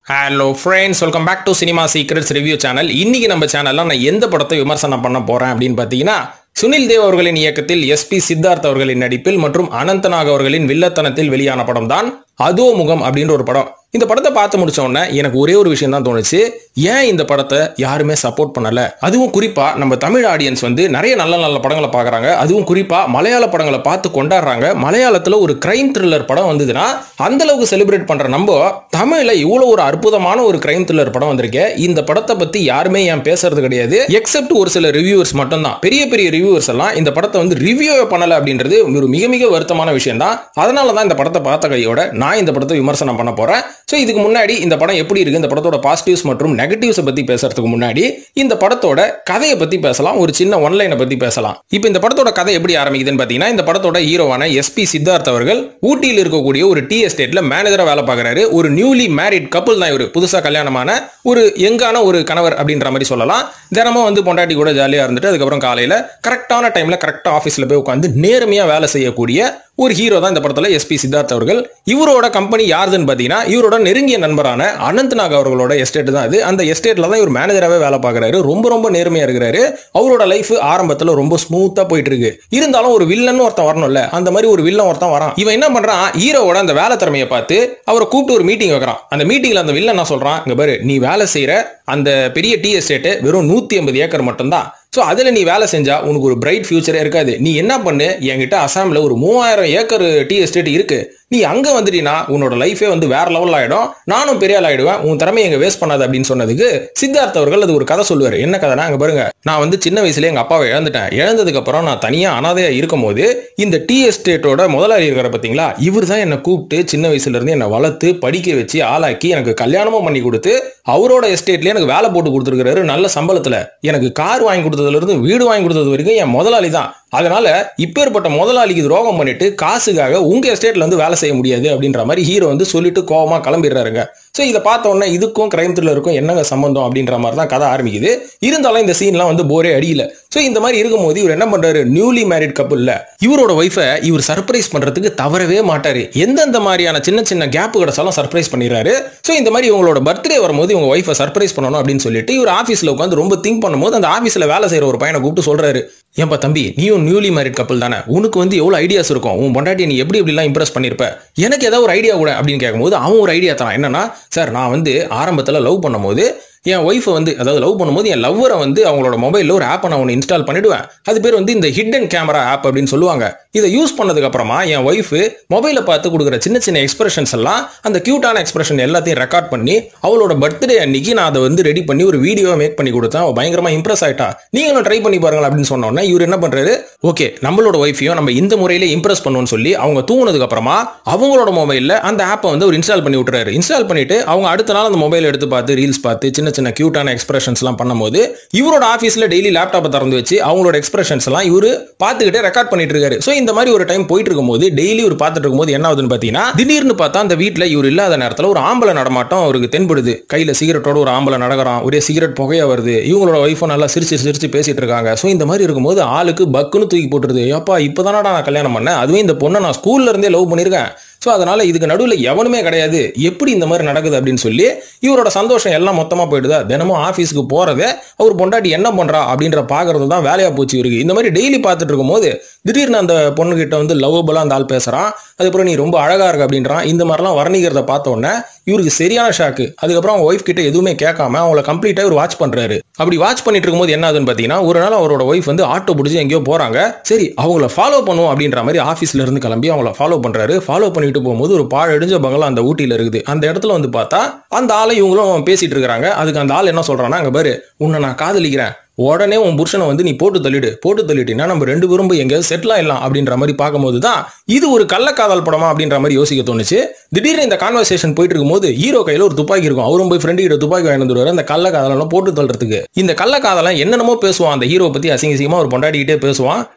hello friends welcome back to cinema secrets review channel இன்னைக்கு நம்ம சேனல்ல நான் எந்த படத்தை விமர்சனம் பண்ண போறேன் அப்படின்னு பார்த்தீங்கன்னா சுனில் தேவ் அவர்களின் இயக்கத்தில் எஸ்பி சித்தார்த் அவர்களின் நடிப்பில் மற்றும் அனந்தநாக் அவர்களின் வில்லத்தனத்தில் வெளியான படம் தான் அதோ முகம் அப்படின்ற ஒரு படம் இந்த படத்தை பார்த்து முடிச்ச உடனே எனக்கு ஒரே ஒரு விஷயம் தான் தோணுச்சு ஏன் இந்த படத்தை யாருமே சப்போர்ட் பண்ணல அதுவும் குறிப்பா நம்ம தமிழ் ஆடியன்ஸ் வந்து நிறைய நல்ல நல்ல படங்களை பார்க்கறாங்க அதுவும் குறிப்பா மலையாள படங்களை பார்த்து கொண்டாடுறாங்க மலையாளத்துல ஒரு கிரைம் த்ரில்லர் படம் வந்ததுன்னா அந்த அளவுக்கு செலிப்ரேட் பண்ற நம்ம தமிழ்ல இவ்வளவு ஒரு அற்புதமான ஒரு கிரைம் த்ரில்லர் படம் வந்திருக்கே இந்த படத்தை பத்தி யாருமே ஏன் பேசுறது கிடையாது எக்ஸப்ட் ஒரு சில ரிவ்யூவர்ஸ் மட்டும்தான் பெரிய பெரிய ரிவ்யூவர்ஸ் எல்லாம் இந்த படத்தை வந்து ரிவ்யூ பண்ணல அப்படின்றது ஒரு மிக மிக வருத்தமான விஷயம் தான் அதனால தான் இந்த படத்தை பார்த்த கையோட நான் இந்த படத்தை விமர்சனம் பண்ண போறேன் ஸோ இதுக்கு முன்னாடி இந்த படம் எப்படி இருக்கு இந்த படத்தோட பாசிட்டிவ்ஸ் மற்றும் நெகட்டிவ்ஸை பத்தி பேசுறதுக்கு முன்னாடி இந்த படத்தோட கதையை பத்தி பேசலாம் ஒரு சின்ன ஒன்லைனை பத்தி பேசலாம் இப்போ இந்த படத்தோட கதை எப்படி ஆரம்பிக்குதுன்னு பார்த்தீங்கன்னா இந்த படத்தோட ஹீரோவான எஸ்பி சித்தார்த் அவர்கள் ஊட்டியில் இருக்கக்கூடிய ஒரு டி எஸ்டேட்ல மேனேஜரா வேலை பார்க்கறாரு ஒரு நியூலி மேரிட் கப்புள் தான் இவர் புதுசா கல்யாணமான ஒரு எங்கான ஒரு கணவர் அப்படின்ற மாதிரி சொல்லலாம் தினமும் வந்து பொண்டாட்டி கூட ஜாலியா இருந்துட்டு அதுக்கப்புறம் காலையில கரெக்டான டைம்ல கரெக்டா ஆஃபீஸ்ல போய் உட்காந்து நேர்மையா வேலை செய்யக்கூடிய ஒரு ஹீரோ தான் இந்த படத்துல எஸ்பி சித்தார்த் அவர்கள் இவரோட கம்பெனி யாருதுன்னு பார்த்தீங்கன்னா இவரோட நெருங்கிய நண்பரான அனந்த்நாக் அவர்களோட எஸ்டேட் தான் அது அந்த எஸ்டேட்ல தான் இவர் மேனேஜராகவே வேலை பார்க்கறாரு ரொம்ப ரொம்ப நேர்மையா இருக்கிறாரு அவரோட லைஃப் ஆரம்பத்துல ரொம்ப ஸ்மூத்தா போயிட்டு இருக்கு இருந்தாலும் ஒரு வில்லன் ஒருத்தன் வரணும்ல அந்த மாதிரி ஒரு வில்லன் ஒருத்தன் வரான் இவன் என்ன பண்றான் ஹீரோவோட அந்த வேலை திறமையை பார்த்து அவரை கூப்பிட்டு ஒரு மீட்டிங் வைக்கிறான் அந்த மீட்டிங்ல அந்த வில்லன் என்ன சொல்றான் இங்க பாரு நீ வேலை செய்யற அந்த பெரிய டி எஸ்டேட் வெறும் நூத்தி ஐம்பது ஏக்கர் மட்டும்தான் ஸோ அதில் நீ வேலை செஞ்சா உனக்கு ஒரு பிரைட் ஃபியூச்சரே இருக்காது நீ என்ன பண்ணு என்கிட்ட அசாமில் ஒரு மூவாயிரம் ஏக்கர் டி எஸ்டேட் இருக்கு நீ அங்கே வந்துட்டீங்கன்னா உன்னோட லைஃபே வந்து வேற லெவல் ஆகிடும் நானும் பெரிய ஆள் ஆயிடுவேன் உன் திறமையை எங்க வேஸ்ட் பண்ணாது அப்படின்னு சொன்னதுக்கு சித்தார்த் அவர்கள் அது ஒரு கதை சொல்லுவார் என்ன கதைனா அங்கே பாருங்க நான் வந்து சின்ன வயசுல எங்க அப்பாவை இழந்துட்டேன் இழந்ததுக்கு அப்புறம் நான் தனியா அனாதையா இருக்கும் போது இந்த டி எஸ்டேட்டோட முதலாளி இருக்கிற பார்த்தீங்களா இவர் தான் என்னை கூப்பிட்டு சின்ன வயசுல இருந்து என்னை வளர்த்து படிக்க வச்சு ஆளாக்கி எனக்கு கல்யாணமும் பண்ணி கொடுத்து அவரோட எஸ்டேட்லயே எனக்கு வேலை போட்டு கொடுத்துருக்காரு நல்ல சம்பளத்துல எனக்கு கார் வாங்கி கொடுத்ததுல இருந்து வீடு வாங்கி கொடுத்தது வரைக்கும் என் முதலாளி தான் அதனால இப்பேற்பட்ட முதலாளிக்கு துரோகம் பண்ணிட்டு காசுக்காக உங்க எஸ்டேட்ல வந்து வேலை செய்ய முடியாது அப்படின்ற மாதிரி ஹீரோ வந்து சொல்லிட்டு கோவமா கிளம்பிடுறாருங்க ஸோ இதை பார்த்த உடனே இதுக்கும் கிரைம் த்ரில்லருக்கும் என்னங்க சம்பந்தம் அப்படின்ற மாதிரி தான் கதை ஆரம்பிக்குது இருந்தாலும் இந்த சீன்லாம் வந்து போரே அடியில ஸோ இந்த மாதிரி இருக்கும்போது இவர் என்ன பண்றாரு நியூலி மேரிட் கப்புள்ல இவரோட ஒய்ஃபை இவர் சர்ப்ரைஸ் பண்றதுக்கு தவறவே மாட்டாரு எந்தெந்த மாதிரியான சின்ன சின்ன கேப் கிடைச்சாலும் சர்ப்ரைஸ் பண்ணிடுறாரு ஸோ இந்த மாதிரி இவங்களோட பர்த்டே வரும்போது இவங்க ஒய்ஃபை சர்ப்ரைஸ் பண்ணணும் அப்படின்னு சொல்லிட்டு இவர் ஆஃபீஸ்ல உட்காந்து ரொம்ப திங்க் பண்ணும்போது அந்த ஆஃபீஸ்ல வேலை செய்யற ஒரு பையனை கூப்பிட்டு சொல்றாரு ஏன்பா தம்பி நீயும் நியூலி மேரிட் கப்பல் தானே உனக்கு வந்து எவ்வளோ ஐடியாஸ் இருக்கும் உன் பொண்டாட்டி நீ எப்படி எப்படிலாம் இம்ப்ரெஸ் பண்ணியிருப்ப எனக்கு ஏதாவது ஒரு ஐடியா கூட அப்படின்னு கேட்கும்போது அவன் ஒரு ஐடியா தரான் என்னன்னா சார் நான் வந்து ஆரம்பத்தில் லவ் பண்ணும்போது என் ஒய்ஃபை வந்து அதாவது லவ் பண்ணும்போது என் லவ்வரை வந்து அவங்களோட மொபைலில் ஒரு ஆப்பை நான் ஒன்று இன்ஸ்டால் பண்ணிடுவேன் அது பேர் வந்து இந்த ஹிடன் கேமரா ஆப் அப்படின்னு சொல்லுவாங்க இதை யூஸ் பண்ணதுக்கு அப்புறமா என் ஒய்ஃபு மொபைலில் பார்த்து கொடுக்குற சின்ன சின்ன எக்ஸ்பிரஷன்ஸ் எல்லாம் அந்த கியூட்டான எக்ஸ்பிரஷன் எல்லாத்தையும் ரெக்கார்ட் பண்ணி அவளோட பர்த்டே அன்னைக்கு நான் அதை வந்து ரெடி பண்ணி ஒரு வீடியோ மேக் பண்ணி கொடுத்தேன் அவள் பயங்கரமா இம்ப்ரெஸ் ஆயிட்டா நீங்களும் ட்ரை பண்ணி பாருங்க அப்படின்னு சொன்ன உடனே இவர் என்ன பண்றாரு ஓகே நம்மளோட ஒய்ஃபையும் நம்ம இந்த முறையில இம்ப்ரெஸ் பண்ணுவோம்னு சொல்லி அவங்க தூங்கினதுக்கு அப்புறமா அவங்களோட மொபைலில் அந்த ஆப்பை வந்து ஒரு இன்ஸ்டால் பண்ணி விட்டுறாரு இன்ஸ்டால் பண்ணிட்டு அவங்க அடுத்த நாள் அந்த மொபைல் எடுத்து பார்த்து ரீல்ஸ் பார்த்து சின்ன சின்ன கியூட்டான எக்ஸ்பிரஷன்ஸ்லாம் பண்ணும்போது இவரோட ஆஃபீஸில் டெய்லி லேப்டாப்பை திறந்து வச்சு அவங்களோட எக்ஸ்பிரஷன்ஸ் எல்லாம் இவர் பார்த்துக்கிட்டே ரெக்கார்ட் பண்ணிட்டு இருக்காரு ஸோ இந்த மாதிரி ஒரு டைம் போயிட்டு இருக்கும்போது டெய்லி ஒரு பார்த்துட்டு இருக்கும்போது என்ன ஆகுதுன்னு பார்த்தீங்கன்னா திடீர்னு பார்த்தா அந்த வீட்டில் இவர் இல்லாத நேரத்தில் ஒரு ஆம்பளை நடமாட்டம் அவருக்கு தென்படுது கையில் சிகரெட்டோட ஒரு ஆம்பளை நடக்கிறான் ஒரே சிகரெட் புகையா வருது இவங்களோட ஒய்ஃபும் நல்லா சிரிச்சு சிரிச்சு பேசிட்டு இருக்காங்க ஸோ இந்த மாதிரி இருக்கும்போது ஆளுக்கு பக்குன்னு தூக்கி போட்டுருது ஏப்பா இப்போதானடா நான் கல்யாணம் பண்ணேன் அதுவும் இந்த பொண்ணை நான் ஸ்கூல்ல இருந்தே லவ் பண்ணியிருக்கேன் ஸோ அதனால இதுக்கு நடுவில் எவனுமே கிடையாது எப்படி இந்த மாதிரி நடக்குது அப்படின்னு சொல்லி இவரோட சந்தோஷம் எல்லாம் மொத்தமாக போயிடுதா தினமும் ஆஃபீஸுக்கு போறதே அவர் பொண்டாட்டி என்ன பண்றா அப்படின்ற பார்க்கறது தான் வேலையா போச்சு இவருக்கு இந்த மாதிரி டெய்லி பார்த்துட்டு இருக்கும்போது திடீர்னு அந்த பொண்ணுகிட்ட வந்து லவ்வபுளாக அந்த ஆள் பேசுறான் அதுக்கப்புறம் நீ ரொம்ப அழகா இருக்க அப்படின்றான் இந்த மாதிரிலாம் வர்ணிக்கிறத பார்த்த உடனே இவருக்கு சரியான ஷாக்கு அதுக்கப்புறம் அவங்க ஒய்ஃப் கிட்ட எதுவுமே கேட்காம அவங்கள கம்ப்ளீட்டாக இவர் வாட்ச் பண்றாரு அப்படி வாட்ச் பண்ணிட்டு இருக்கும்போது என்ன ஆகுதுன்னு பார்த்தீங்கன்னா ஒரு நாள் அவரோட ஒய்ஃப் வந்து ஆட்டோ பிடிச்சி எங்கேயோ போறாங்க சரி அவங்கள ஃபாலோ பண்ணுவோம் அப்படின்ற மாதிரி ஆஃபீஸ்ல இருந்து கிளம்பி அவங்கள ஃபாலோ பண்றாரு ஃபாலோ பண்ணிட்டு போகும்போது ஒரு பாழடிஞ்ச பங்களா அந்த ஊட்டியில இருக்குது அந்த இடத்துல வந்து பார்த்தா அந்த ஆளை இவங்களும் பேசிட்டு இருக்காங்க அதுக்கு அந்த ஆள் என்ன சொல்றான்னா அங்க பாரு உன்னை நான் காதலிக்கிறேன் உடனே உன் புருஷனை வந்து நீ போட்டு தள்ளிடு போட்டு தள்ளிட்டீங்கன்னா நம்ம ரெண்டு பேரும் போய் எங்கேயாவது செட்டில் ஆயிடலாம் அப்படின்ற மாதிரி பார்க்கும்போது தான் இது ஒரு கள்ளக்காதல் படமா அப்படின்ற மாதிரி யோசிக்க தோணுச்சு திடீர்னு இந்த கான்வர்சேஷன் போயிட்டு இருக்கும்போது ஹீரோ கையில் ஒரு துப்பாக்கி இருக்கும் அவரும் போய் ஃப்ரெண்டு கிட்ட துப்பாக்கி வாங்கி வந்துருவாரு அந்த கள்ளக்காதலாம் போட்டு தள்ளுறதுக்கு இந்த கள்ளக்காதலாம் என்னென்னமோ பேசுவான் அந்த ஹீரோ பத்தி அசிங்க அசிங்கமா ஒரு பொண்டாடிக்கிட்டே பேசுவான்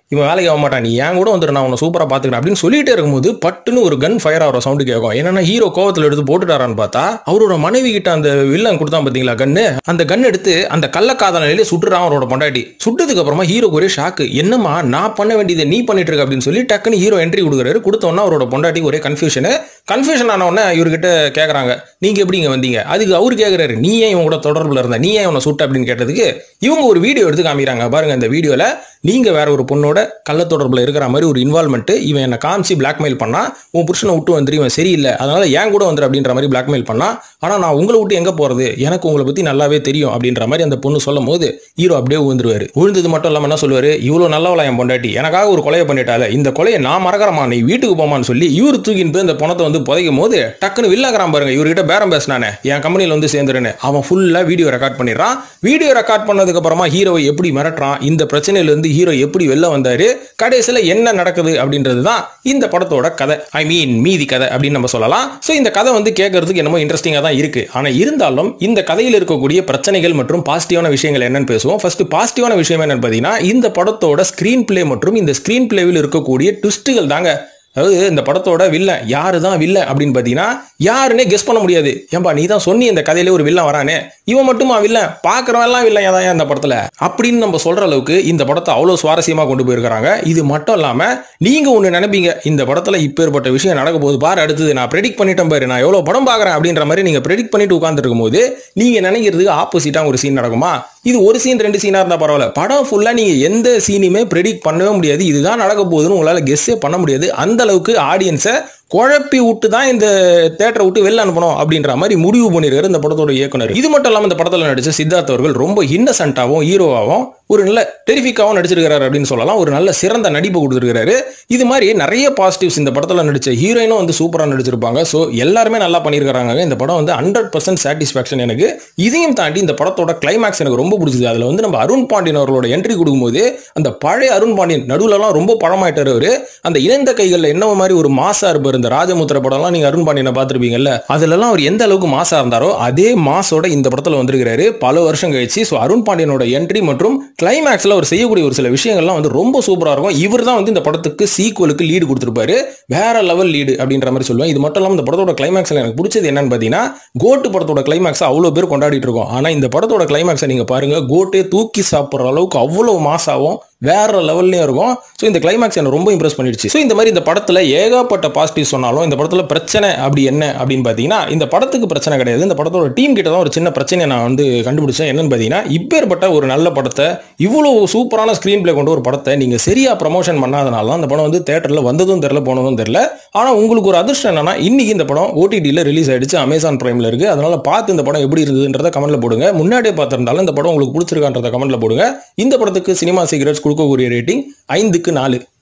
இவன் வேலைக்கு ஆக மாட்டான் நீ ஏன் கூட வந்துடு நான் உன்னை சூப்பராக பார்த்துக்கிறேன் அப்படின்னு சொல்லிட்டே இருக்கும்போது பட்டுன்னு ஒரு கன் ஃபயர் ஆகிற சவுண்டு கேட்கும் என்னன்னா ஹீரோ கோவத்தில் எடுத்து போட்டுட்டாரான்னு பார்த்தா அவரோட மனைவி கிட்ட அந்த வில்லன் கொடுத்தான் பார்த்தீங்களா கன்னு அந்த கன் எடுத்து அந்த கள்ளக்காதலையிலே சுட்டுறான் அவரோட பொண்டாட்டி சுட்டதுக்கு அப்புறமா ஹீரோக்கு ஒரே ஷாக்கு என்னம்மா நான் பண்ண வேண்டியதை நீ பண்ணிட்டு இருக்க அப்படின்னு சொல்லி டக்குன்னு ஹீரோ என்ட்ரி கொடுக்குறாரு கொடுத்தோன்னா அவரோட பொண்டாட்டிக்கு ஒரே கன்ஃபியூஷனு கன்ஃபியூஷன் ஆன உடனே இவர்கிட்ட கேட்குறாங்க நீங்க எப்படி இங்க வந்தீங்க அதுக்கு அவர் கேட்குறாரு நீ ஏன் இவங்க கூட தொடர்புல இருந்த நீ ஏன் இவனை சுட்ட அப்படின்னு கேட்டதுக்கு இவங்க ஒரு வீடியோ எடுத்து காமிக்கிறாங்க பாருங்க இந்த வீடியோல நீங்க வேற ஒரு பொண்ணோட கள்ள தொடர்புல இருக்கிற மாதிரி ஒரு இன்வால்மெண்ட் இவன் என்ன காமிச்சு பிளாக்மெயில் பண்ணா உன் புருஷனை விட்டு வந்துரு இவன் சரியில்லை அதனால ஏன் கூட வந்துரு அப்படின்ற மாதிரி பிளாக்மெயில் பண்ணா ஆனா நான் உங்களை விட்டு எங்க போறது எனக்கு உங்களை பத்தி நல்லாவே தெரியும் அப்படின்ற மாதிரி அந்த பொண்ணு சொல்லும் போது ஹீரோ அப்படியே விழுந்துருவாரு விழுந்தது மட்டும் இல்லாம என்ன சொல்லுவாரு இவ்வளவு நல்லவளா என் பொண்டாட்டி எனக்காக ஒரு கொலையை பண்ணிட்டால இந்த கொலையை நான் மறக்கிறமா நீ வீட்டுக்கு போமான்னு சொல்லி இவர் தூக்கின்னு போய் இந்த பணத்தை வந்து புதைக்கும் போது டக்குன்னு வில்லாகிறான் பாருங்க இவர்கிட்ட பேரம் பேசினானே என் கம்பெனியில் வந்து சேர்ந்துருன்னு அவன் ஃபுல்லா வீடியோ ரெக்கார்ட் பண்ணிடுறான் வீடியோ ரெக்கார்ட் பண்ணதுக்கு அப்புறமா ஹீரோவை எப்படி மிரட்டுறான் இந்த பிரச்சனையில இருந்து ஹீரோ எப்படி வெளில வந்தாரு கடைசியில் என்ன நடக்குது அப்படின்றது தான் இந்த படத்தோட கதை ஐ மீன் மீதி கதை அப்படின்னு நம்ம சொல்லலாம் ஸோ இந்த கதை வந்து கேட்கறதுக்கு என்னமோ இன்ட்ரெஸ்டிங்காக தான் இருக்கு ஆனால் இருந்தாலும் இந்த கதையில் இருக்கக்கூடிய பிரச்சனைகள் மற்றும் பாசிட்டிவான விஷயங்கள் என்னன்னு பேசுவோம் ஃபர்ஸ்ட் பாசிட்டிவான விஷயம் என்னன்னு பார்த்தீங்கன்னா இந்த படத்தோட ஸ்க்ரீன் பிளே மற்றும் இந்த ஸ்க்ரீன் பிளேவில் இருக்கக்கூடிய ட்விஸ்ட்டுகள் தாங்க அதாவது இந்த படத்தோட வில்லன் யாரு தான் வில்லன் அப்படின்னு பார்த்தீங்கன்னா யாருன்னே கெஸ் பண்ண முடியாது ஏன்பா நீ தான் சொன்னி இந்த கதையிலே ஒரு வில்லன் வரானே இவன் மட்டுமா வில்லன் பார்க்குறவெல்லாம் வில்லன் தான் இந்த படத்தில் அப்படின்னு நம்ம சொல்ற அளவுக்கு இந்த படத்தை அவ்வளோ சுவாரஸ்யமாக கொண்டு போயிருக்கிறாங்க இது மட்டும் இல்லாமல் நீங்கள் ஒன்று நினைப்பீங்க இந்த படத்தில் இப்பேற்பட்ட விஷயம் நடக்க போகுது பாரு அடுத்தது நான் ப்ரெடிக்ட் பண்ணிட்டேன் பாரு நான் எவ்வளோ படம் பார்க்குறேன் அப்படின்ற மாதிரி நீங்கள் ப்ரெடிக்ட் பண்ணிட்டு உட்காந்துருக்கும் போது நீங்கள் நினைக்கிறதுக்கு ஆப்போசிட்டாக ஒரு சீன் நடக்குமா இது ஒரு சீன் ரெண்டு சீனாக இருந்தால் பரவாயில்ல படம் ஃபுல்லாக நீங்கள் எந்த சீனையுமே ப்ரெடிக்ட் பண்ணவே முடியாது இதுதான் நடக்க போகுதுன்னு உங்களால் கெஸ்ஸே பண்ண முடியாது அந்த அளவுக்கு ஆடியன்ஸை குழப்பி விட்டு தான் இந்த தேட்டரை விட்டு வெளில அனுப்பணும் அப்படின்ற மாதிரி முடிவு பண்ணியிருக்காரு இந்த படத்தோட இயக்குனர் இது மட்டும் இல்லாமல் இந்த படத்தில் நடிச்ச சித்தார்த் அவர்கள் ரொம்ப இன்னசென்ட்டாகவும் ஹீரோவாகவும் ஒரு நல்ல டெரிஃபிக்காகவும் நடிச்சிருக்காரு அப்படின்னு சொல்லலாம் ஒரு நல்ல சிறந்த நடிப்பு கொடுத்துருக்காரு இது மாதிரி நிறைய பாசிட்டிவ்ஸ் இந்த படத்தில் நடிச்ச ஹீரோயினும் வந்து சூப்பராக நடிச்சிருப்பாங்க ஸோ எல்லாருமே நல்லா பண்ணியிருக்காங்க இந்த படம் வந்து ஹண்ட்ரட் பர்சன்ட் சாட்டிஸ்ஃபேக்ஷன் எனக்கு இதையும் தாண்டி இந்த படத்தோட கிளைமேக்ஸ் எனக்கு ரொம்ப பிடிச்சது அதில் வந்து நம்ம அருண் பாண்டியன் அவர்களோட என்ட்ரி கொடுக்கும்போது அந்த பழைய அருண் பாண்டியன் நடுவுலலாம் ரொம்ப படமாயிட்டார் அவர் அந்த இணைந்த கைகளில் என்ன மாதிரி ஒரு மாசா இருப்பார் இந்த ராஜமுத்திர படம்லாம் நீங்க அருண் பாண்டியனை பார்த்துருப்பீங்கல்ல அதுலலாம் அவர் எந்த அளவுக்கு மாசா இருந்தாரோ அதே மாசோட இந்த படத்தில் வந்திருக்கிறாரு பல வருஷம் கழிச்சு ஸோ அருண் பாண்டியனோட என்ட்ரி மற்றும் கிளைமேக்ஸில் அவர் செய்யக்கூடிய ஒரு சில விஷயங்கள்லாம் வந்து ரொம்ப சூப்பராக இருக்கும் இவர் தான் வந்து இந்த படத்துக்கு சீக்குவலுக்கு லீடு கொடுத்துருப்பாரு வேற லெவல் லீடு அப்படின்ற மாதிரி சொல்லுவேன் இது மட்டும் இல்லாமல் இந்த படத்தோட கிளைமேக்ஸில் எனக்கு பிடிச்சது என்னன்னு பார்த்தீங்கன்னா கோட்டு படத்தோட கிளைமேக்ஸ் அவ்வளோ பேர் கொண்டாடிட்டு இருக்கோம் ஆனால் இந்த படத்தோட கிளைமேக்ஸை நீங்கள் பாருங்க கோட்டே தூக்கி சாப்பிட்ற அளவுக்கு அவ்வளோ மாசாவும் வேற லெவல்லையும் இருக்கும் ஸோ இந்த கிளைமேக்ஸ் என்ன ரொம்ப இம்ப்ரெஸ் பண்ணிடுச்சு ஸோ இந்த மாதிரி இந்த படத்தில் ஏகப்பட்ட பாசிட்டிவ் சொன்னாலும் இந்த படத்தில் பிரச்சனை அப்படி என்ன அப்படின்னு பார்த்தீங்கன்னா இந்த படத்துக்கு பிரச்சனை கிடையாது இந்த படத்தோட டீம் கிட்ட தான் ஒரு சின்ன பிரச்சனையை நான் வந்து கண்டுபிடிச்சேன் என்னன்னு பார்த்தீங்கன்னா இப்பேற்பட்ட ஒரு நல்ல படத்தை இவ்வளோ சூப்பரான ஸ்க்ரீன் பிளே கொண்ட ஒரு படத்தை நீங்கள் சரியாக ப்ரமோஷன் பண்ணாதனால தான் இந்த படம் வந்து தேட்டரில் வந்ததும் தெரில போனதும் தெரில ஆனால் உங்களுக்கு ஒரு அதிர்ஷ்டம் என்னன்னா இன்னைக்கு இந்த படம் ஓடிடியில் ரிலீஸ் ஆயிடுச்சு அமேசான் பிரைமில் இருக்குது அதனால பார்த்து இந்த படம் எப்படி இருந்ததுன்றத கமெண்ட்ல போடுங்க முன்னாடியே பார்த்துருந்தாலும் இந்த படம் உங்களுக்கு பிடிச்சிருக்கான்றத கமெண்ட்ல போடுங்க இந்த படத்துக்கு சினிமா சீக்ரெட்ஸ் கொடுக்கக்கூடிய ரேட்டிங் ஐந்துக்கு நாலு